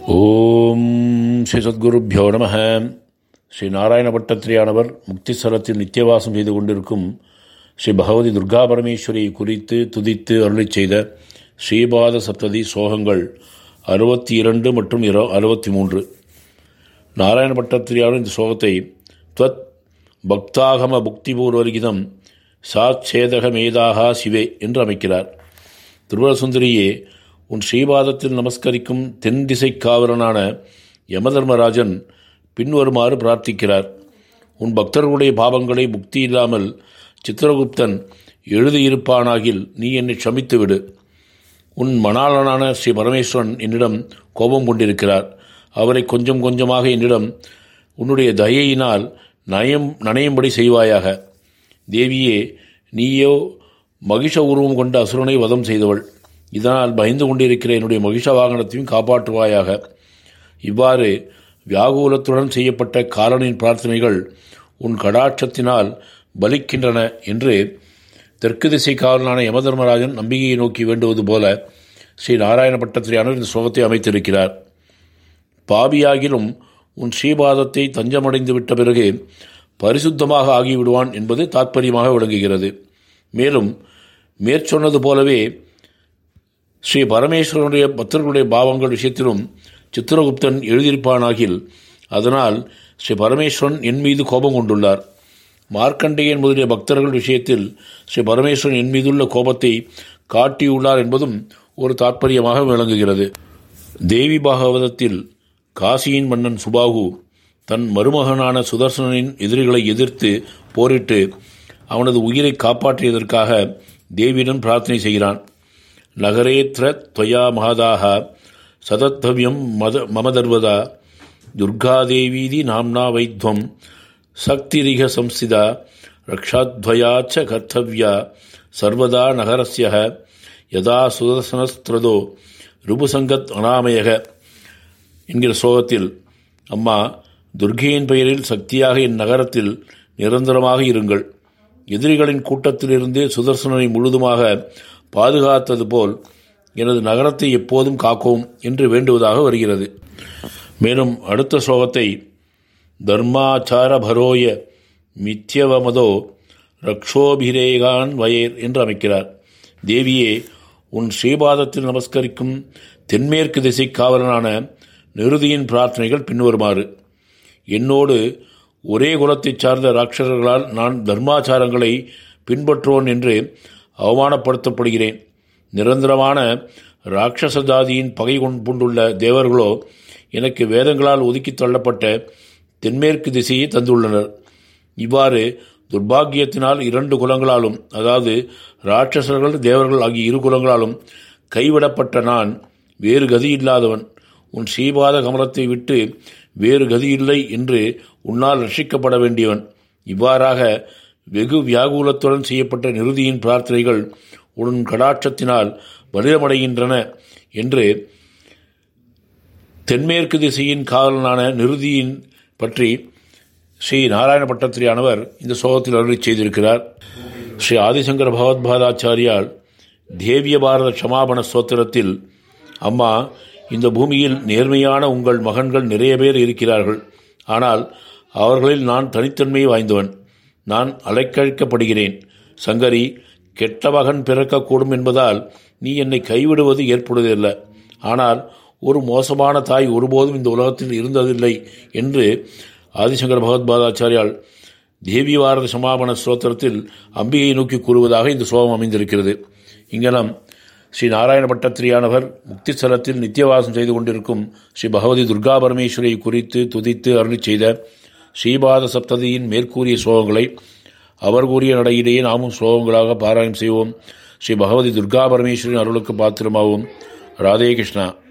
ஓம் ஸ்ரீ சத்குருப்பியோ நம ஸ்ரீ நாராயண பட்டத்திரியானவர் முக்திஸ்வரத்தில் நித்தியவாசம் செய்து கொண்டிருக்கும் ஸ்ரீ பகவதி துர்கா பரமேஸ்வரியை குறித்து துதித்து அருளிச் செய்த ஸ்ரீபாத சப்ததி சோகங்கள் அறுபத்தி இரண்டு மற்றும் இர அறுபத்தி மூன்று நாராயண பட்டத்திரியானவர் இந்த சோகத்தை துவத் பக்தாகம புக்திபூர்வலிகிதம் சாத் சேதக மேதாகா சிவே என்று அமைக்கிறார் திருவரசுந்தரியே உன் ஸ்ரீபாதத்தில் நமஸ்கரிக்கும் தென் திசை காவலனான யமதர்மராஜன் பின்வருமாறு பிரார்த்திக்கிறார் உன் பக்தர்களுடைய பாவங்களை முக்தி இல்லாமல் சித்திரகுப்தன் எழுதியிருப்பானாகில் நீ என்னை க்ஷமித்து விடு உன் மணாளனான ஸ்ரீ பரமேஸ்வரன் என்னிடம் கோபம் கொண்டிருக்கிறார் அவரை கொஞ்சம் கொஞ்சமாக என்னிடம் உன்னுடைய தயையினால் நயம் நனையும்படி செய்வாயாக தேவியே நீயோ மகிஷ உருவம் கொண்ட அசுரனை வதம் செய்தவள் இதனால் பயந்து கொண்டிருக்கிற என்னுடைய மகிஷ வாகனத்தையும் காப்பாற்றுவாயாக இவ்வாறு வியாகுலத்துடன் செய்யப்பட்ட காலனின் பிரார்த்தனைகள் உன் கடாட்சத்தினால் பலிக்கின்றன என்று தெற்கு திசை காவலனான யமதர்மராஜன் நம்பிக்கையை நோக்கி வேண்டுவது போல ஸ்ரீ நாராயண பட்டத்திரியானவர் இந்த ஸ்லோகத்தை அமைத்திருக்கிறார் பாபியாகிலும் உன் ஸ்ரீபாதத்தை தஞ்சமடைந்து விட்ட பிறகு பரிசுத்தமாக ஆகிவிடுவான் என்பது தாத்பரியமாக விளங்குகிறது மேலும் மேற்சொன்னது போலவே ஸ்ரீ பரமேஸ்வரனுடைய பக்தர்களுடைய பாவங்கள் விஷயத்திலும் சித்திரகுப்தன் எழுதியிருப்பானாகில் அதனால் ஸ்ரீ பரமேஸ்வரன் என் மீது கோபம் கொண்டுள்ளார் மார்க்கண்டேயன் முதலிய பக்தர்கள் விஷயத்தில் ஸ்ரீ பரமேஸ்வரன் என் மீதுள்ள கோபத்தை காட்டியுள்ளார் என்பதும் ஒரு தாற்பயமாக விளங்குகிறது தேவி பாகவதத்தில் காசியின் மன்னன் சுபாகு தன் மருமகனான சுதர்சனின் எதிரிகளை எதிர்த்து போரிட்டு அவனது உயிரை காப்பாற்றியதற்காக தேவியிடம் பிரார்த்தனை செய்கிறான் நகரேத்ர துவயா மகதாக சதத்தவ்யம் மத மமதர்வதா துர்காதேவீதி நாம்னா வைத்வம் சக்திரிக சம்ஸ்திதா ரக்ஷாத்வயாச்ச கர்த்தவ்யா சர்வதா நகரஸ்ய யதா சுதர்சனஸ்திரதோ ருபுசங்கத் அனாமயக என்கிற சோகத்தில் அம்மா துர்கையின் பெயரில் சக்தியாக என் நகரத்தில் நிரந்தரமாக இருங்கள் எதிரிகளின் கூட்டத்திலிருந்து சுதர்சனனை முழுதுமாக பாதுகாத்தது போல் எனது நகரத்தை எப்போதும் காக்கவும் என்று வேண்டுவதாக வருகிறது மேலும் அடுத்த ஸ்லோகத்தை தர்மாச்சார பரோய மித்யவமதோ ரக்ஷோபிரேகான் வயேர் என்று அமைக்கிறார் தேவியே உன் ஸ்ரீபாதத்தில் நமஸ்கரிக்கும் தென்மேற்கு திசை காவலனான நிருதியின் பிரார்த்தனைகள் பின்வருமாறு என்னோடு ஒரே குலத்தைச் சார்ந்த ராட்சசர்களால் நான் தர்மாச்சாரங்களை பின்பற்றுவோன் என்று அவமானப்படுத்தப்படுகிறேன் நிரந்தரமான ராட்சச ஜாதியின் பகை கொண்டுள்ள தேவர்களோ எனக்கு வேதங்களால் ஒதுக்கி தள்ளப்பட்ட தென்மேற்கு திசையை தந்துள்ளனர் இவ்வாறு துர்பாகியத்தினால் இரண்டு குலங்களாலும் அதாவது ராட்சசர்கள் தேவர்கள் ஆகிய இரு குலங்களாலும் கைவிடப்பட்ட நான் வேறு கதி இல்லாதவன் உன் ஸ்ரீபாத கமலத்தை விட்டு வேறு கதியில்லை என்று உன்னால் ரட்சிக்கப்பட வேண்டியவன் இவ்வாறாக வெகு வியாகுலத்துடன் செய்யப்பட்ட நிருதியின் பிரார்த்தனைகள் உன் கடாட்சத்தினால் பலிதமடைகின்றன என்று தென்மேற்கு திசையின் காவலனான நிருதியின் பற்றி ஸ்ரீ நாராயண பட்டத்திரியானவர் இந்த சோகத்தில் அருளி செய்திருக்கிறார் ஸ்ரீ ஆதிசங்கர பகவத்பாதாச்சாரியால் தேவிய பாரத க்ஷமாபண ஸ்தோத்திரத்தில் அம்மா இந்த பூமியில் நேர்மையான உங்கள் மகன்கள் நிறைய பேர் இருக்கிறார்கள் ஆனால் அவர்களில் நான் தனித்தன்மை வாய்ந்தவன் நான் அலைக்கழிக்கப்படுகிறேன் சங்கரி கெட்ட மகன் பிறக்கக்கூடும் என்பதால் நீ என்னை கைவிடுவது ஏற்படுவதில்லை ஆனால் ஒரு மோசமான தாய் ஒருபோதும் இந்த உலகத்தில் இருந்ததில்லை என்று ஆதிசங்கர பகவத்பாதாச்சாரியால் தேவி பாரத சமாபன ஸ்தோத்திரத்தில் அம்பிகையை நோக்கி கூறுவதாக இந்த சோகம் அமைந்திருக்கிறது இங்கனம் ஸ்ரீ நாராயண பட்டத்திரியானவர் முக்திஸ்தலத்தில் நித்தியவாசம் செய்து கொண்டிருக்கும் ஸ்ரீ பகவதி துர்கா பரமேஸ்வரியை குறித்து துதித்து அருளி செய்த ஸ்ரீபாத சப்ததியின் மேற்கூறிய ஸ்லோகங்களை அவர் கூறிய நடையிலேயே நாமும் ஸ்லோகங்களாக பாராயணம் செய்வோம் ஸ்ரீ பகவதி துர்கா பரமேஸ்வரின் அருளுக்கு பாத்திரமாகவும் ராதே கிருஷ்ணா